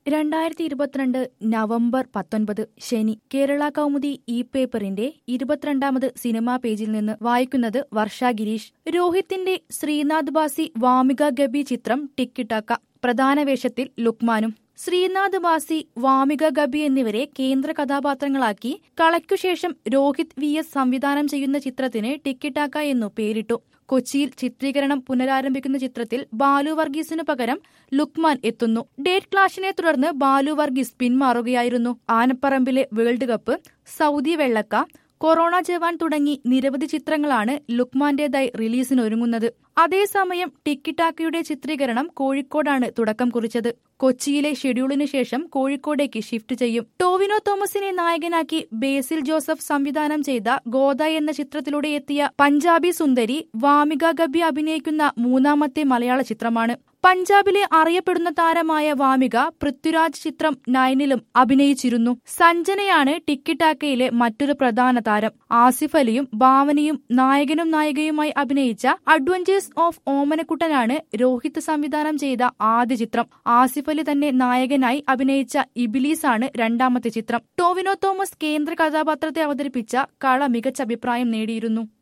രണ്ടായിരത്തി ഇരുപത്തിരണ്ട് നവംബർ പത്തൊൻപത് ശനി കേരള കൗമുദി ഇ പേപ്പറിന്റെ ഇരുപത്തിരണ്ടാമത് സിനിമാ പേജിൽ നിന്ന് വായിക്കുന്നത് വർഷ ഗിരീഷ് രോഹിത്തിന്റെ ശ്രീനാഥ് ബാസി വാമിക ഗബി ചിത്രം ടിക്കിട്ടാക്ക പ്രധാന വേഷത്തിൽ ലുക്മാനും ശ്രീനാഥ് ബാസി വാമിക ഗബി എന്നിവരെ കേന്ദ്ര കഥാപാത്രങ്ങളാക്കി കളയ്ക്കുശേഷം രോഹിത് വി എസ് സംവിധാനം ചെയ്യുന്ന ചിത്രത്തിന് ടിക്കിട്ടാക്ക എന്നു പേരിട്ടു കൊച്ചിയിൽ ചിത്രീകരണം പുനരാരംഭിക്കുന്ന ചിത്രത്തിൽ ബാലു വർഗീസിനു പകരം ലുക്മാൻ എത്തുന്നു ഡേറ്റ് ക്ലാഷിനെ തുടർന്ന് ബാലു വർഗീസ് പിന്മാറുകയായിരുന്നു ആനപ്പറമ്പിലെ World Cup Saudi Vellakka Corona Jawan തുടങ്ങി നിരവധി ചിത്രങ്ങളാണ് ലുക്മാന്റേതായി റിലീസിനൊരുങ്ങുന്നത് അതേസമയം ടിക്കിട്ടാക്കയുടെ ചിത്രീകരണം കോഴിക്കോടാണ് തുടക്കം കുറിച്ചത് കൊച്ചിയിലെ ഷെഡ്യൂളിനു ശേഷം കോഴിക്കോടേക്ക് ഷിഫ്റ്റ് ചെയ്യും ടോവിനോ തോമസിനെ നായകനാക്കി ബേസിൽ ജോസഫ് സംവിധാനം ചെയ്ത ഗോദ എന്ന ചിത്രത്തിലൂടെ എത്തിയ പഞ്ചാബി സുന്ദരി വാമിക ഗബി അഭിനയിക്കുന്ന മൂന്നാമത്തെ മലയാള ചിത്രമാണ് പഞ്ചാബിലെ അറിയപ്പെടുന്ന താരമായ വാമിക പൃഥ്വിരാജ് ചിത്രം നയനിലും അഭിനയിച്ചിരുന്നു സഞ്ജനയാണ് ടിക്കിട്ടാക്കയിലെ മറ്റൊരു പ്രധാന താരം ആസിഫ് അലിയും ഭാവനയും നായകനും നായികയുമായി അഭിനയിച്ച അഡ്വഞ്ചേഴ്സ് ഓഫ് ഓമനക്കുട്ടനാണ് രോഹിത് സംവിധാനം ചെയ്ത ആദ്യ ചിത്രം ആസിഫ് അലി തന്നെ നായകനായി അഭിനയിച്ച ഇബിലീസ് ആണ് രണ്ടാമത്തെ ചിത്രം ടോവിനോ തോമസ് കേന്ദ്ര കഥാപാത്രത്തെ അവതരിപ്പിച്ച കള മികച്ച അഭിപ്രായം നേടിയിരുന്നു